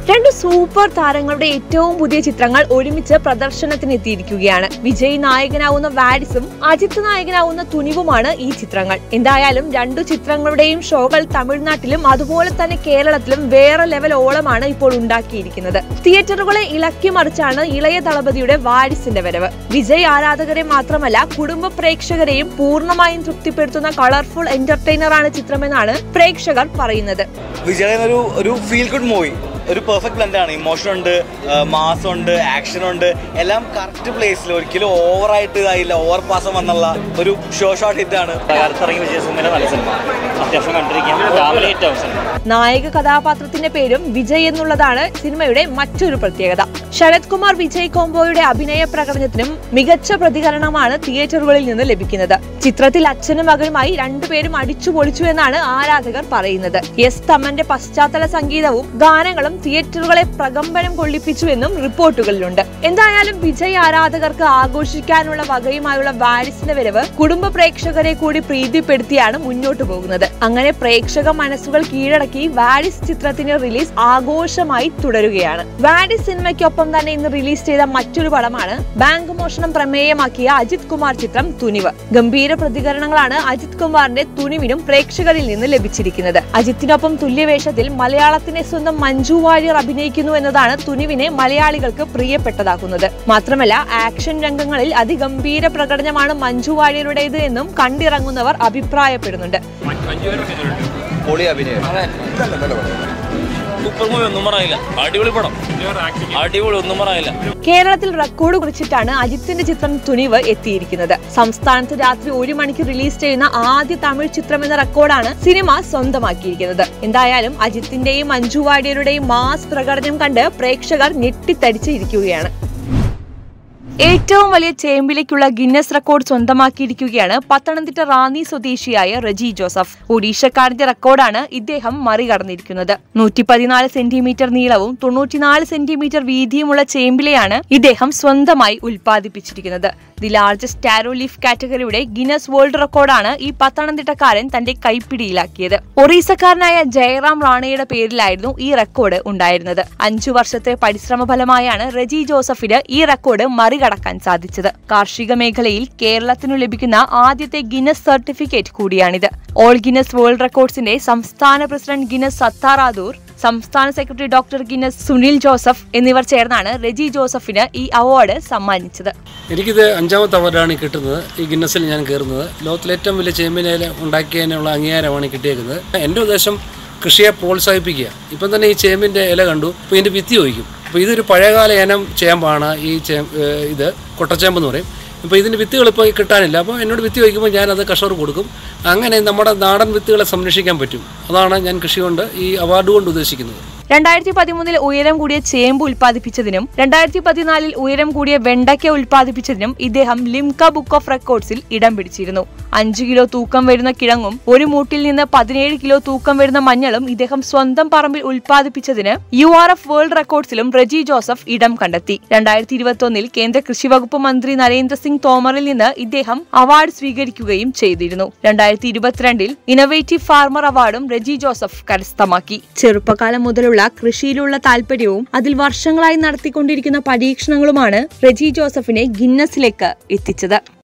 രണ്ട് സൂപ്പർ താരങ്ങളുടെ ഏറ്റവും പുതിയ ചിത്രങ്ങൾ ഒരുമിച്ച് പ്രദർശനത്തിന് എത്തിയിരിക്കുകയാണ് വിജയ് നായകനാവുന്ന വാഡിസും അജിത് നായകനാവുന്ന തുനിവുമാണ് ഈ ചിത്രങ്ങൾ എന്തായാലും രണ്ടു ചിത്രങ്ങളുടെയും ഷോകൾ തമിഴ്നാട്ടിലും അതുപോലെ തന്നെ കേരളത്തിലും വേറെ ലെവൽ ഓളമാണ് ഇപ്പോൾ ഉണ്ടാക്കിയിരിക്കുന്നത് തിയേറ്ററുകളെ ഇളക്കി മറിച്ചാണ് ഇളയ ദളപതിയുടെ വാഡിസിന്റെ വരവ് വിജയ് ആരാധകരെ മാത്രമല്ല കുടുംബ പ്രേക്ഷകരെയും പൂർണ്ണമായും തൃപ്തിപ്പെടുത്തുന്ന കളർഫുൾ എന്റർടൈനറാണ് ചിത്രമെന്നാണ് പ്രേക്ഷകർ പറയുന്നത് വിജയൻ ഒരു ഒരു ഫീൽ ഗുഡ് മൂവി ഒരു പെർഫെക്റ്റ് ബ്ലെൻഡ് ആണ് ഇമോഷൻ ഉണ്ട് മാസം ഉണ്ട് ആക്ഷൻ ഉണ്ട് എല്ലാം കറക്റ്റ് പ്ലേസിൽ ഒരിക്കലും ഓവറായിട്ട് ഇതായില്ല ഓവർ പാസം വന്നുള്ള ഒരു ഷോ ഷോട്ട് ഹിറ്റ് ആണ് കാലത്തിറങ്ങി വിജയ സിനിമ നല്ല സിനിമ അത്യാവശ്യം കണ്ടിരിക്കാം ഫാമിലി ഹിറ്റ് ആവും സിനിമ നായക കഥാപാത്രത്തിന്റെ പേരും വിജയ് എന്നുള്ളതാണ് സിനിമയുടെ മറ്റൊരു പ്രത്യേകത ശരത് കുമാർ വിജയ് കോംബോയുടെ അഭിനയ പ്രകടനത്തിനും മികച്ച പ്രതികരണമാണ് തിയേറ്ററുകളിൽ നിന്ന് ലഭിക്കുന്നത് ചിത്രത്തിൽ അച്ഛനും മകളുമായി രണ്ടുപേരും അടിച്ചു പൊളിച്ചു എന്നാണ് ആരാധകർ പറയുന്നത് എസ് തമ്മന്റെ പശ്ചാത്തല സംഗീതവും ഗാനങ്ങളും തിയേറ്ററുകളെ പ്രകമ്പനം കൊള്ളിപ്പിച്ചു എന്നും റിപ്പോർട്ടുകളിലുണ്ട് എന്തായാലും വിജയ് ആരാധകർക്ക് ആഘോഷിക്കാനുള്ള വകയുമായുള്ള വാരിസിന്റെ വരവ് കുടുംബ പ്രേക്ഷകരെ കൂടി പ്രീതിപ്പെടുത്തിയാണ് മുന്നോട്ട് പോകുന്നത് അങ്ങനെ പ്രേക്ഷക മനസ്സുകൾ കീഴടക്കി വാരിസ് ചിത്രത്തിന്റെ റിലീസ് ആഘോഷമായി തുടരുകയാണ് വാരിസ് സിനിമയ്ക്കൊപ്പം തന്നെ ഇന്ന് റിലീസ് ചെയ്ത മറ്റൊരു പടമാണ് ബാങ്ക് മോഷണം പ്രമേയമാക്കിയ അജിത് കുമാർ ചിത്രം തുനിവ് ഗംഭീര പ്രതികരണങ്ങളാണ് അജിത് കുമാറിന്റെ തുനിവിനും പ്രേക്ഷകരിൽ നിന്ന് ലഭിച്ചിരിക്കുന്നത് അജിത്തിനൊപ്പം തുല്യവേഷത്തിൽ മലയാളത്തിനെ സ്വന്തം മഞ്ജു വാര്യർ അഭിനയിക്കുന്നു എന്നതാണ് തുനിവിനെ മലയാളികൾക്ക് പ്രിയപ്പെട്ടതാക്കുന്നത് മാത്രമല്ല ആക്ഷൻ രംഗങ്ങളിൽ അതിഗംഭീര പ്രകടനമാണ് മഞ്ജു വാര്യരുടേത് എന്നും കണ്ടിറങ്ങുന്നവർ അഭിപ്രായപ്പെടുന്നുണ്ട് പൊളി അഭിനയം സൂപ്പർ മൂവി ഒന്നും പറയില്ല അടിപൊളി പടം അടിപൊളി ഒന്നും പറയില്ല കേരളത്തിൽ റെക്കോർഡ് കുറിച്ചിട്ടാണ് അജിത്തിന്റെ ചിത്രം തുണിവ് എത്തിയിരിക്കുന്നത് സംസ്ഥാനത്ത് രാത്രി ഒരു മണിക്ക് റിലീസ് ചെയ്യുന്ന ആദ്യ തമിഴ് ചിത്രം എന്ന റെക്കോർഡാണ് സിനിമ സ്വന്തമാക്കിയിരിക്കുന്നത് എന്തായാലും അജിത്തിന്റെയും മഞ്ജു വാര്യരുടെയും മാസ് പ്രകടനം കണ്ട് പ്രേക്ഷകർ ഞെട്ടിത്തടിച്ചിരിക്കുകയാണ് ഏറ്റവും വലിയ ചേമ്പിലേക്കുള്ള ഗിന്നസ് റെക്കോർഡ് സ്വന്തമാക്കിയിരിക്കുകയാണ് പത്തനംതിട്ട റാന്നി സ്വദേശിയായ റജി ജോസഫ് ഒഡീഷക്കാരന്റെ റെക്കോർഡാണ് ഇദ്ദേഹം മറികടന്നിരിക്കുന്നത് നൂറ്റി പതിനാല് സെന്റിമീറ്റർ നീളവും തൊണ്ണൂറ്റിനാല് സെന്റിമീറ്റർ വീതിയുമുള്ള ചേമ്പിലെയാണ് ഇദ്ദേഹം സ്വന്തമായി ഉൽപ്പാദിപ്പിച്ചിരിക്കുന്നത് ദി ലാർജസ്റ്റ് ടാരോ ലീഫ് കാറ്റഗറിയുടെ ഗിന്നസ് വേൾഡ് റെക്കോർഡാണ് ഈ പത്തനംതിട്ടക്കാരൻ തന്റെ കൈപ്പിടിയിലാക്കിയത് ഒറീസക്കാരനായ ജയറാം റാണയുടെ പേരിലായിരുന്നു ഈ റെക്കോർഡ് ഉണ്ടായിരുന്നത് അഞ്ചു വർഷത്തെ പരിശ്രമ ഫലമായാണ് റജി ജോസഫിന് ഈ റെക്കോർഡ് മറികടക്കാൻ സാധിച്ചത് കാർഷിക മേഖലയിൽ കേരളത്തിനു ലഭിക്കുന്ന ആദ്യത്തെ ഗിന്നസ് സർട്ടിഫിക്കറ്റ് കൂടിയാണിത് ഓൾ ഗിന്നസ് വേൾഡ് റെക്കോർഡ്സിന്റെ സംസ്ഥാന പ്രസിഡന്റ് ഗിന്നസ് സത്താറാദൂർ സംസ്ഥാന secretary doctor Guinness Sunil Joseph എന്നിവർ ചേർന്നാണ് റെജി ജോസഫിന് ഈ അവാർഡ് സമ്മാനിച്ചത് എനിക്കിത് അഞ്ചാമത്തെ അവാർഡാണ് കിട്ടുന്നത് ഈ ഗിന്നസിൽ ഞാൻ കയറുന്നത് ലോകത്തിലെ ഏറ്റവും വലിയ ചേമ്പിനെ ഉണ്ടാക്കിയതിനുള്ള അംഗീകാരമാണ് കിട്ടിയേക്കുന്നത് എൻ്റെ ഉദ്ദേശം കൃഷിയെ പ്രോത്സാഹിപ്പിക്കുക ഇപ്പം തന്നെ ഈ ചേമ്പിൻ്റെ ഇല കണ്ടു അപ്പോൾ ഇതിൻ്റെ വിത്തി ചോദിക്കും അപ്പോൾ ഇതൊരു പഴയകാല ഇനം ചേമ്പാണ് ഈ ചേ ഏഹ് ഇത് കൊട്ടച്ചേമ്പ് എന്ന് പറയും ഇപ്പോൾ ഇതിൻ്റെ വിത്തുകൾ ഇപ്പോൾ കിട്ടാനില്ല അപ്പോൾ എന്നോട് വിത്ത് ചോദിക്കുമ്പോൾ ഞാനത് കർഷകർ കൊടുക്കും അങ്ങനെ നമ്മുടെ നാടൻ വിത്തുകളെ സംരക്ഷിക്കാൻ പറ്റും അതാണ് ഞാൻ കൃഷി കൊണ്ട് ഈ അവാർഡ് കൊണ്ട് ഉദ്ദേശിക്കുന്നത് രണ്ടായിരത്തി പതിമൂന്നിൽ ഉയരം കൂടിയ ചേമ്പ് ഉൽപ്പാദിപ്പിച്ചതിനും രണ്ടായിരത്തി പതിനാലിൽ ഉയരം കൂടിയ വെണ്ടയ്ക്ക ഉൽപ്പാദിപ്പിച്ചതിനും ഇദ്ദേഹം ലിംക ബുക്ക് ഓഫ് റെക്കോർഡ്സിൽ ഇടം പിടിച്ചിരുന്നു അഞ്ച് കിലോ തൂക്കം വരുന്ന കിഴങ്ങും ഒരു മൂട്ടിൽ നിന്ന് പതിനേഴ് കിലോ തൂക്കം വരുന്ന മഞ്ഞളും ഇദ്ദേഹം സ്വന്തം പറമ്പിൽ ഉൽപ്പാദിപ്പിച്ചതിന് യു ആർ എഫ് വേൾഡ് റെക്കോർഡ്സിലും റജി ജോസഫ് ഇടം കണ്ടെത്തി രണ്ടായിരത്തി ഇരുപത്തൊന്നിൽ കേന്ദ്ര കൃഷി വകുപ്പ് മന്ത്രി നരേന്ദ്ര സിംഗ് തോമറിൽ നിന്ന് ഇദ്ദേഹം അവാർഡ് സ്വീകരിക്കുകയും ചെയ്തിരുന്നു രണ്ടായിരത്തി ഇരുപത്തിരണ്ടിൽ ഇന്നോവേറ്റീവ് ഫാർമർ അവാർഡും റജി ജോസഫ് കരസ്ഥമാക്കി ചെറുപ്പകാലം മുതലുള്ള കൃഷിയിലുള്ള താല്പര്യവും അതിൽ വർഷങ്ങളായി നടത്തിക്കൊണ്ടിരിക്കുന്ന പരീക്ഷണങ്ങളുമാണ് റജി ജോസഫിനെ ഗിന്നസിലേക്ക് എത്തിച്ചത്